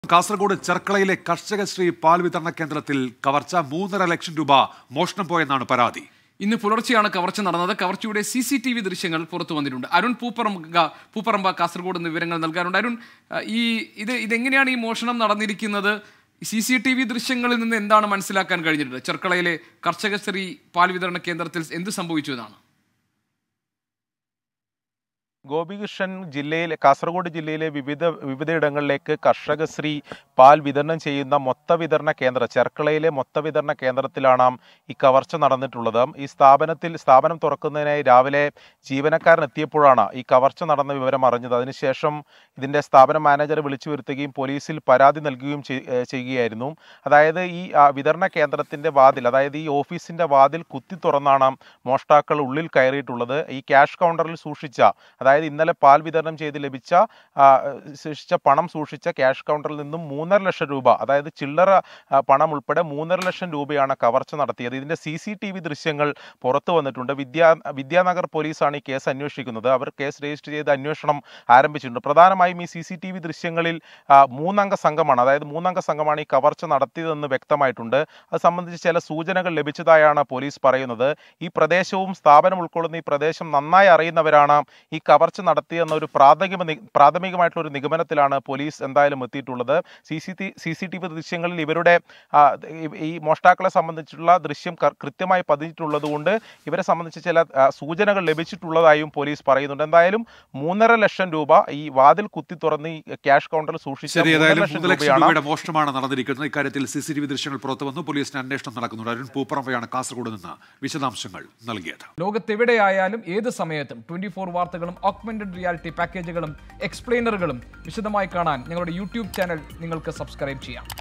കാസർഗോഡ് ചെർക്കളയിലെ കർഷകശ്രീ പാൽ വിതരണ കേന്ദ്രത്തിൽ കവർച്ച മൂന്നര ലക്ഷം രൂപ മോഷണം പോയെന്നാണ് പരാതി ഇന്ന് പുലർച്ചെയാണ് കവർച്ച നടന്നത് കവർച്ചയുടെ സി സി ടി വി ദൃശ്യങ്ങൾ പുറത്തു വന്നിട്ടുണ്ട് അരുൺ പൂപ്പറമ്പ പൂപ്പറമ്പ കാസർഗോഡ് നിന്ന് വിവരങ്ങൾ നൽകാറുണ്ട് അരുൺ അഹ് ഈ ഇത് ഇതെങ്ങനെയാണ് ഈ മോഷണം നടന്നിരിക്കുന്നത് സി സി ടി വി ദൃശ്യങ്ങളിൽ നിന്ന് എന്താണ് മനസ്സിലാക്കാൻ കഴിഞ്ഞിട്ടുള്ളത് ചെർക്കളയിലെ കർഷകശ്രീ പാൽ വിതരണ കേന്ദ്രത്തിൽ എന്ത് സംഭവിച്ചു എന്നാണ് ഗോപികൃഷ്ണൻ ജില്ലയിലെ കാസർഗോഡ് ജില്ലയിലെ വിവിധ വിവിധയിടങ്ങളിലേക്ക് കർഷകശ്രീ പാൽ വിതരണം ചെയ്യുന്ന മൊത്ത വിതരണ കേന്ദ്ര ചെർക്കളയിലെ മൊത്ത വിതരണ കേന്ദ്രത്തിലാണ് ഈ കവർച്ച നടന്നിട്ടുള്ളത് ഈ സ്ഥാപനത്തിൽ സ്ഥാപനം തുറക്കുന്നതിനായി രാവിലെ ജീവനക്കാരൻ എത്തിയപ്പോഴാണ് ഈ കവർച്ച നടന്ന വിവരം അറിഞ്ഞത് അതിനുശേഷം ഇതിന്റെ സ്ഥാപന മാനേജറെ വിളിച്ചു വരുത്തുകയും പോലീസിൽ പരാതി നൽകുകയും ചെയ്- ഏഹ് ചെയ്യുകയായിരുന്നു അതായത് ഈ ആ, വിതരണ കേന്ദ്രത്തിന്റെ വാതിൽ അതായത് ഈ ഓഫീസിന്റെ വാതിൽ കുത്തി തുറന്നാണ് മോഷ്ടാക്കൾ ഉള്ളിൽ കയറിയിട്ടുള്ളത് ഈ ക്യാഷ് കൗണ്ടറിൽ സൂക്ഷിച്ച അതായത് ഇന്നലെ പാൽ വിതരണം ചെയ്ത് ലഭിച്ച ആ, സൂക്ഷിച്ച പണം സൂക്ഷിച്ച ക്യാഷ് കൗണ്ടറിൽ നിന്നും മൂന്നര ലക്ഷം രൂപ അതായത് ചില്ലറ ആ, പണം ഉൾപ്പെടെ മൂന്നര ലക്ഷം രൂപയാണ് കവർച്ച നടത്തിയത് ഇതിന്റെ സി സി ടി വി ദൃശ്യങ്ങൾ പുറത്തു വന്നിട്ടുണ്ട് വിദ്യാ വിദ്യാനഗർ പോലീസാണ് ഈ കേസ് അന്വേഷിക്കുന്നത് അവർ കേസ് രജിസ്റ്റർ ചെയ്ത് അന്വേഷണം ആരംഭിച്ചിട്ടുണ്ട് പ്രധാനമായും ഈ സി സി ടി വി ദൃശ്യങ്ങളിൽ ആ, മൂന്നംഗ സംഘമാണ് അതായത് മൂന്നംഗ സംഘമാണ് ഈ കവർച്ച നടത്തിയതെന്ന് വ്യക്തമായിട്ടുണ്ട് അത് സംബന്ധിച്ച് ചില സൂചനകൾ ലഭിച്ചതായാണ് പോലീസ് പറയുന്നത് ഈ പ്രദേശവും സ്ഥാപനം ഉൾക്കൊള്ളുന്ന ഈ പ്രദേശം നന്നായി അറിയുന്നവരാണ് ഈ കവർച്ച നടത്തിയെന്ന ഒരു പ്രാഥമിക നി- പ്രാഥമികമായിട്ടുള്ള ഒരു നിഗമനത്തിലാണ് പോലീസ് എന്തായാലും എത്തിയിട്ടുള്ളത് C C T C C T V ദൃശ്യങ്ങളിൽ ഇവരുടെ ആ, ഈ- ഈ മോഷ്ടാക്കളെ സംബന്ധിച്ചുള്ള ദൃശ്യം ക- കൃത്യമായി പതിഞ്ഞിട്ടുള്ളത് കൊണ്ട് ഇവരെ സംബന്ധിച്ച് ചില ആ, സൂചനകൾ ലഭിച്ചിട്ടുള്ളതായും പോലീസ് പറയുന്നുണ്ട് എന്തായാലും മൂന്നര ലക്ഷം രൂപ ഈ വാതിൽ കുത്തി തുറന്ന് ഈ ക്യാഷ് കൗണ്ടറിൽ സൂക്ഷിച്ച ശരി മൂന്നര ഏതായാലും ലക്ഷം മൂന്ന് ലക്ഷം രൂപയാണ് രൂപയുടെ മോഷണമാണ് നടന്നിരിക്കുന്നത് ഇക്കാര്യത്തിൽ സി സി ടി വി ദൃശ്യങ്ങൾ പുറത്തു വന്നു പോലീസിന് അന്വേഷണം നടക്കുന്നുണ്ട് അരുൺ പൂപ്പറമ്പയാണ് കാസർഗോഡ് നിന്ന് വിശദാംശങ്ങൾ നൽകിയത് ലോകത്തെവിടെയായാലും ഏത് സമയത്തും ട്വന്റി ഫോർ വാർത്തകളും ഓഗ്മെന്റഡ് റിയാലിറ്റി പാക്കേജുകളും എക്സ്പ്ലെയിനറുകളും വിശദമായി കാണാൻ ഞങ്ങളുടെ യൂട്യൂബ് ചാനൽ നിങ്ങൾക്ക് സബ്സ്ക്രൈബ് ചെയ്യാം